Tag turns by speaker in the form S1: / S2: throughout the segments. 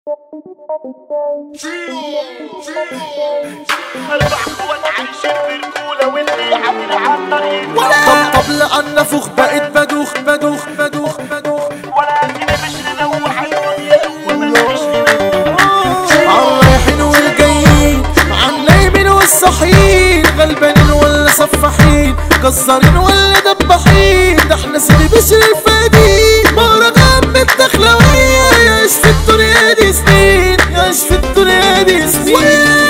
S1: اربع قوات عايشين برجولة واللي عامل عالطريق
S2: طب طب لأن فخ بقيت بدوخ بدوخ بدوخ بدوخ
S1: ولا فينا مش ننوح الدنيا ومش
S2: عالرايحين والجايين عالنايمين والصاحيين غلبانين ولا صفاحين جزارين ولا دباحين ده احنا سيدي بشر الفادين مهرجان بالدخلوية يعيش في الدنيا دي سنين يعيش في الدنيا دي سنين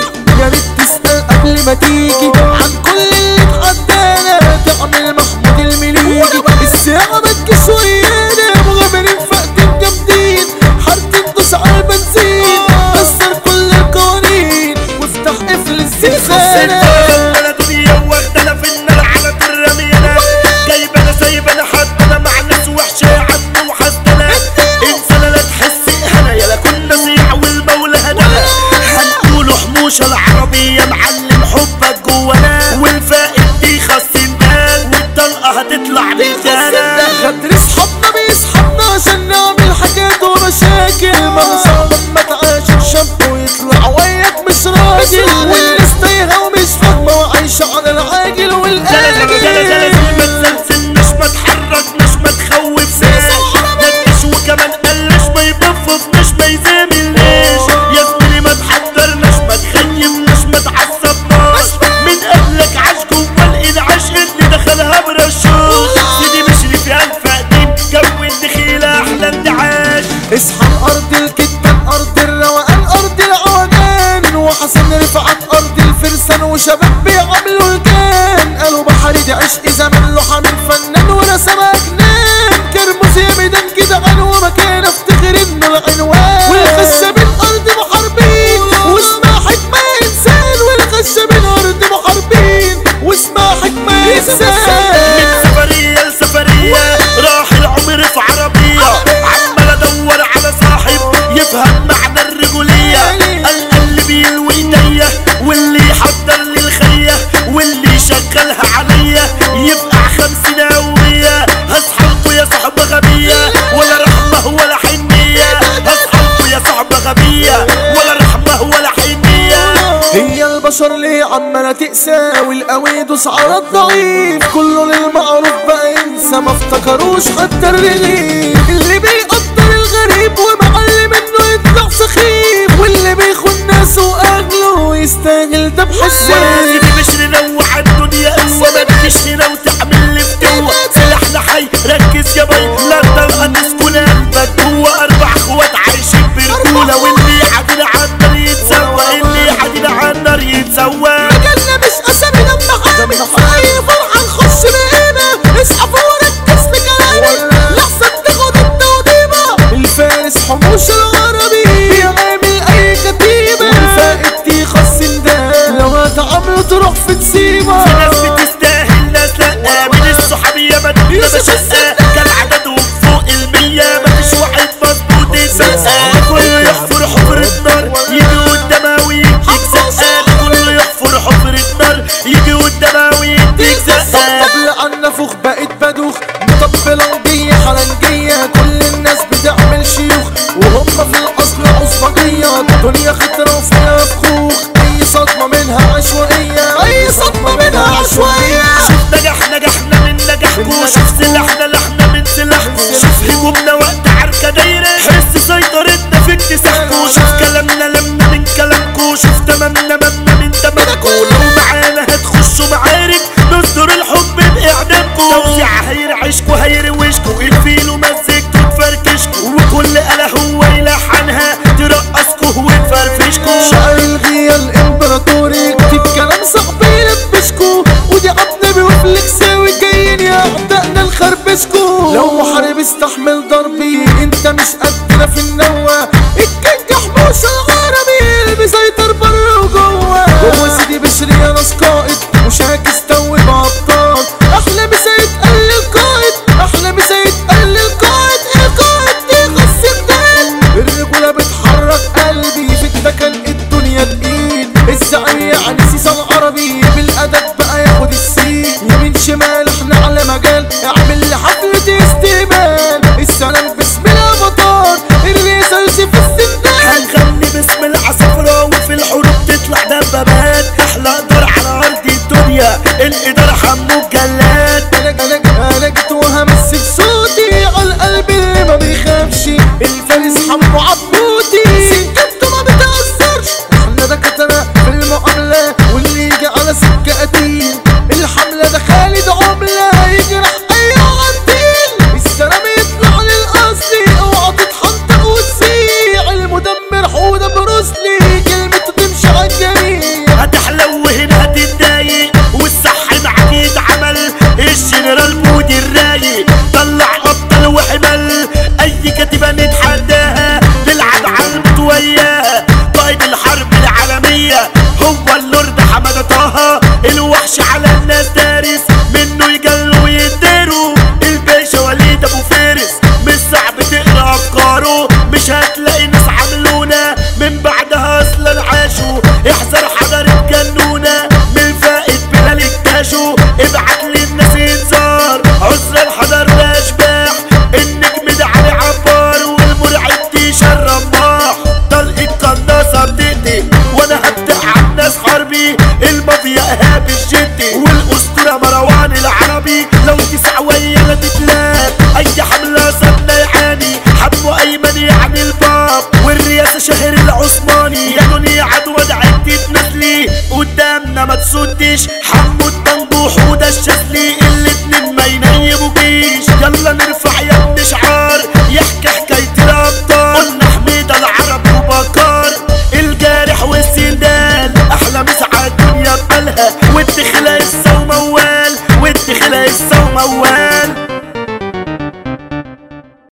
S2: يا ريت تسأل قبل ما تيجي عن كل اللي اتعدانا تعمل محمود المليجي الساعة ما تجيش ويانا مغامرين فقدين جامدين حارتين دوس على البنزين كسر كل القوانين وافتح قفل الزنزانة
S1: انا دنيا واخدنا في النار على الرميانة جايب انا سايب انا حد انا مع ناس وحشة عنه وحسدنا انسان لا تحس اهنا يلا كنا صيع والمولى هدانا هنقولوا حموشة العربية معلم حبك جوانا والفائد دي خاصين بال والطلقة هتطلع رجالة
S2: غدر اصحابنا بيصحابنا عشان نعمل حاجات ومشاكل منصة لما تعاشر شاب ويطلع وياك مش راجل والناس تايهة ومش فاهمة وعايشة على العاجل
S1: زلزل زلزل
S2: والآجل
S1: ما تزلزلناش ما تحركناش ما تخوفناش نكش وكمان قلش ما يبففناش ما يزاملناش يا زميلي ما تحضرناش ما تخيبناش ما تعصبناش من قبلك عاش جوا الانعاش اللي دخلها برشاش سيدي مشري في الف قديم جو الدخيلة احلى انتعاش
S2: اصحى الارض الكتان ارض الروقان ارض العوجان وحسن رفعت ارض الفرسان وشباب بيعملوا الجان قالوا بحري دي عشق زمان له حامل فنان ورسمها جنان كرموز يا ميدان جدعان ومكان افتخر انه العنوان والخشبين ارض محاربين واسمها حكمة انسان والخشبين ارض محاربين واسمها حكمة انسان
S1: من سفرية لسفرية راح العمر في عربية عمال ادور على صاحب يفهم معنى الرجولية قال اللي بيلوي ايديا واللي يحضر لي الخية واللي يشغلها عليا يبقى خمسين قوية هصحلكوا يا صحبة غبية ولا رحمة ولا حنية هصحلكوا يا صحبة غبية ولا رحمة ولا حنية
S2: هي البشر ليه عمالة تقسى والقوي يدوس على الضعيف كله للمعروف بقى ينسى ما افتكروش حتى الرغيف اللي بيقدر الغريب ومعلم انه يطلع سخيف واللي بيخون ناسه واهله يستاهل ذبح السيف
S1: سيدي مش ننوع الدنيا قوة ما تجيش هنا وتعمل لي فتوة سلاحنا حي ركز يا بي لا تلقى تسكن قلبك جوه اربع اخوات عايشين برجولة واللي عادنا عالنار يتسوى اللي عادنا عالنار يتسوى
S2: مجالنا مش اسامي لما حامل في اي فرحة نخش بقينا اسحب وركز في كلامي لحظة تاخد التوضيبة الفارس حموش العربي بيعمل اي كتيبة والفائد دي خص ده لو هتعامله تروح في تسيبة
S1: في ناس بتستاهل ناس لا من الصحابية ما تبقى شقة كان عددهم فوق المية مفيش واحد مظبوط يتسقى كله يحفر حفرة نار يجي قدامها ويديك زقة كله يحفر حفرة نار يجي قدامها ويديك زقة
S2: طب لأن فوخ بقيت بدوخ مطبلة ودية حلنجية كل الناس بتعمل شيوخ وهم في الأصل عصبجية الدنيا خطرة وفيها فخوخ أي صدمة منها عشوائية أي صدمة منها عشوائية
S1: شوف نجح نجحنا من نجاحكو شوف سلاحنا لحنا من سلاحكو شوف هجومنا وقت عركة دايرة حس سيطرتنا في اكتساحكو شوف كلامنا لمنا من كلامكو شوف تمامنا مبنى من تمامكو لو معانا هتخشوا معارك نصدر الحب بإعدامكو توزيع هيرعشكو هيروشكو الفيل ومزجتو تفركشكو وكل آلة هو يلحنها ترقصكو وتفرفشكو
S2: شعر الغية الإمبراطوري كتب كلام صعب يلبسكو ودي عبد وفلكساوي جايين يا أعدائنا نخربشكو لو محارب استحمل ضربي انت مش قدنا في النوة الكينج حموش العربي اللي بيسيطر بره وجوه
S1: يعني الباب والرئاسة شهر العثماني يا دنيا عدوى دعيت تتنازلي قدامنا ما تسدش حمو الطنبوح وده الشاذلي